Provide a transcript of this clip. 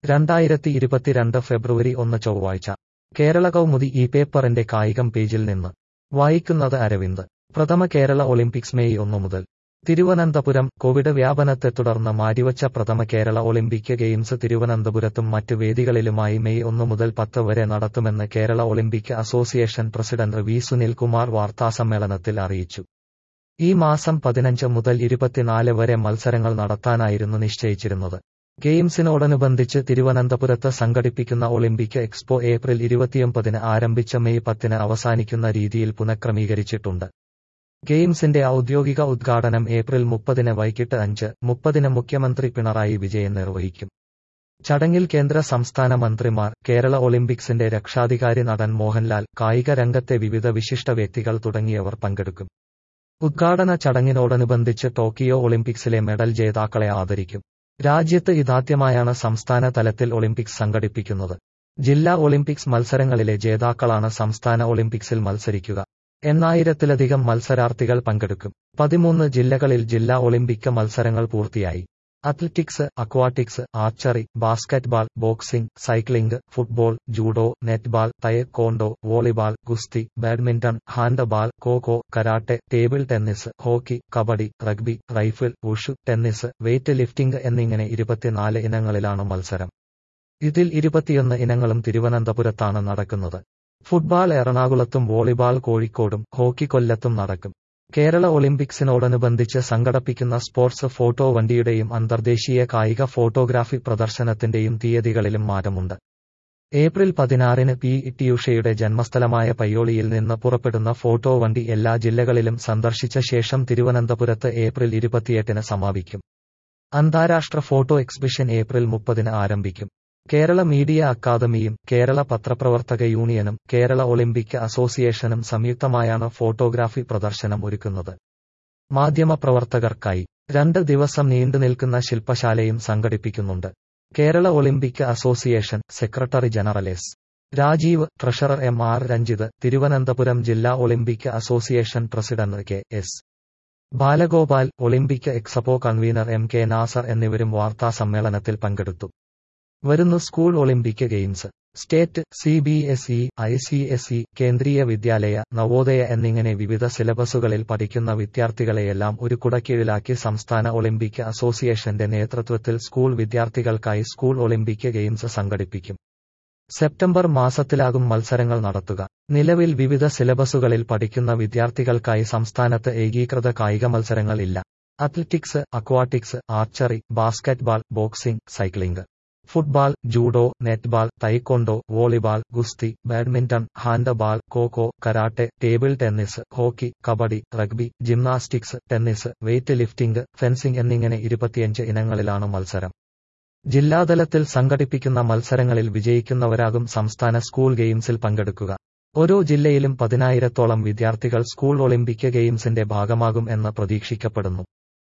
രണ്ടായിരത്തി ഇരുപത്തിരണ്ട് ഫെബ്രുവരി ഒന്ന് ചൊവ്വാഴ്ച കേരള കൗമുദി ഈ പേപ്പറിന്റെ കായികം പേജിൽ നിന്ന് വായിക്കുന്നത് അരവിന്ദ് പ്രഥമ കേരള ഒളിമ്പിക്സ് മെയ് ഒന്ന് മുതൽ തിരുവനന്തപുരം കോവിഡ് വ്യാപനത്തെ തുടർന്ന് മാറ്റിവച്ച പ്രഥമ കേരള ഒളിമ്പിക് ഗെയിംസ് തിരുവനന്തപുരത്തും മറ്റ് വേദികളിലുമായി മെയ് ഒന്ന് മുതൽ പത്ത് വരെ നടത്തുമെന്ന് Kerala Olympic association president V Sunilkumar വാർത്താസമ്മേളനത്തിൽ അറിയിച്ചു ഈ മാസം പതിനഞ്ച് മുതൽ ഇരുപത്തിനാല് വരെ മത്സരങ്ങൾ നടത്താനായിരുന്നു നിശ്ചയിച്ചിരുന്നത് ഗെയിംസിനോടനുബന്ധിച്ച് തിരുവനന്തപുരത്ത് സംഘടിപ്പിക്കുന്ന ഒളിമ്പിക് എക്സ്പോ ഏപ്രിൽ ഇരുപത്തിയൊമ്പതിന് ആരംഭിച്ച മെയ് പത്തിന് അവസാനിക്കുന്ന രീതിയിൽ പുനഃക്രമീകരിച്ചിട്ടുണ്ട് ഗെയിംസിന്റെ ഔദ്യോഗിക ഉദ്ഘാടനം ഏപ്രിൽ മുപ്പതിന് വൈകിട്ട് അഞ്ച് മുപ്പതിന് മുഖ്യമന്ത്രി പിണറായി വിജയൻ നിർവഹിക്കും ചടങ്ങിൽ കേന്ദ്ര സംസ്ഥാന മന്ത്രിമാർ കേരള ഒളിമ്പിക്സിന്റെ രക്ഷാധികാരി നടൻ മോഹൻലാൽ കായിക രംഗത്തെ വിവിധ വിശിഷ്ട വ്യക്തികൾ തുടങ്ങിയവർ പങ്കെടുക്കും ഉദ്ഘാടന ചടങ്ങിനോടനുബന്ധിച്ച് ടോക്കിയോ ഒളിമ്പിക്സിലെ മെഡൽ ജേതാക്കളെ ആദരിക്കും രാജ്യത്ത് ഇതാദ്യമായാണ് സംസ്ഥാന തലത്തിൽ ഒളിമ്പിക്സ് സംഘടിപ്പിക്കുന്നത് ജില്ലാ ഒളിമ്പിക്സ് മത്സരങ്ങളിലെ ജേതാക്കളാണ് സംസ്ഥാന ഒളിമ്പിക്സിൽ മത്സരിക്കുക എണ്ണായിരത്തിലധികം മത്സരാർത്ഥികൾ പങ്കെടുക്കും പതിമൂന്ന് ജില്ലകളിൽ ജില്ലാ ഒളിമ്പിക് മത്സരങ്ങൾ പൂർത്തിയായി athletics aquatics archery basketball boxing cycling football judo netball taekwondo volleyball ഗുസ്തി badminton handball kho kho karate table tennis hockey kabaddi rugby rifle wushu tennis weight lifting എന്നിങ്ങനെ ഇരുപത്തിനാല് ഇനങ്ങളിലാണ് മത്സരം ഇതിൽ ഇരുപത്തിയൊന്ന് ഇനങ്ങളും തിരുവനന്തപുരത്താണ് നടക്കുന്നത് ഫുട്ബാൾ എറണാകുളത്തും വോളിബാൾ കോഴിക്കോടും ഹോക്കി കൊല്ലത്തും നടക്കും കേരള ഒളിമ്പിക്സിനോടനുബന്ധിച്ച് സംഘടിപ്പിക്കുന്ന സ്പോർട്സ് ഫോട്ടോ വണ്ടിയുടെയും അന്തർദേശീയ കായിക ഫോട്ടോഗ്രാഫി പ്രദർശനത്തിന്റെയും തീയതികളിലും മാറ്റമുണ്ട് ഏപ്രിൽ പതിനാറിന് പി ടിയുഷയുടെ ജന്മസ്ഥലമായ പയ്യോളിയിൽ നിന്ന് പുറപ്പെടുന്ന ഫോട്ടോ വണ്ടി എല്ലാ ജില്ലകളിലും സന്ദർശിച്ച ശേഷം തിരുവനന്തപുരത്ത് ഏപ്രിൽ ഇരുപത്തിയെട്ടിന് സമാപിക്കും അന്താരാഷ്ട്ര ഫോട്ടോ എക്സിബിഷൻ ഏപ്രിൽ മുപ്പതിന് ആരംഭിക്കും കേരള മീഡിയ അക്കാദമിയും കേരള പത്രപ്രവർത്തക യൂണിയനും കേരള ഒളിമ്പിക് അസോസിയേഷനും സംയുക്തമായാണ് ഫോട്ടോഗ്രാഫി പ്രദർശനം ഒരുക്കുന്നത് മാധ്യമപ്രവർത്തകർക്കായി രണ്ട് ദിവസം നീണ്ടുനിൽക്കുന്ന ശില്പശാലയും സംഘടിപ്പിക്കുന്നുണ്ട് Kerala Olympic association secretary general S Rajeev treasurer M R Ranjith Thiruvananthapuram ജില്ലാ Olympic association president K S Balagopal Olympic expo convener M K Nasar എന്നിവരും വാർത്താസമ്മേളനത്തിൽ പങ്കെടുത്തു വരുന്നു school Olympic games state C B S E I C S E Kendriya Vidyalaya Navodaya എന്നിങ്ങനെ വിവിധ സിലബസുകളിൽ പഠിക്കുന്ന വിദ്യാർത്ഥികളെയെല്ലാം ഒരു കുടക്കീഴിലാക്കി സംസ്ഥാന ഒളിമ്പിക് അസോസിയേഷന്റെ നേതൃത്വത്തിൽ സ്കൂൾ വിദ്യാർത്ഥികൾക്കായി സ്കൂൾ ഒളിമ്പിക് ഗെയിംസ് സംഘടിപ്പിക്കും സെപ്റ്റംബർ മാസത്തിലാകും മത്സരങ്ങൾ നടത്തുക നിലവിൽ വിവിധ സിലബസുകളിൽ പഠിക്കുന്ന വിദ്യാർത്ഥികൾക്കായി സംസ്ഥാനത്ത് ഏകീകൃത കായിക മത്സരങ്ങൾ ഇല്ല athletics aquatics archery basketball boxing cycling football judo netball taekwondo volleyball ഗുസ്തി badminton handball kho kho karate table tennis hockey kabaddi rugby gymnastics tennis weight lifting fencing എന്നിങ്ങനെ ഇരുപത്തിയഞ്ച് ഇനങ്ങളിലാണ് മത്സരം ജില്ലാതലത്തിൽ സംഘടിപ്പിക്കുന്ന മത്സരങ്ങളിൽ വിജയിക്കുന്നവരാകും സംസ്ഥാന സ്കൂൾ ഗെയിംസിൽ പങ്കെടുക്കുക ഓരോ ജില്ലയിലും പതിനായിരത്തോളം വിദ്യാർത്ഥികൾ സ്കൂൾ ഒളിമ്പിക് ഗെയിംസിന്റെ ഭാഗമാകും എന്ന് പ്രതീക്ഷിക്കപ്പെടുന്നു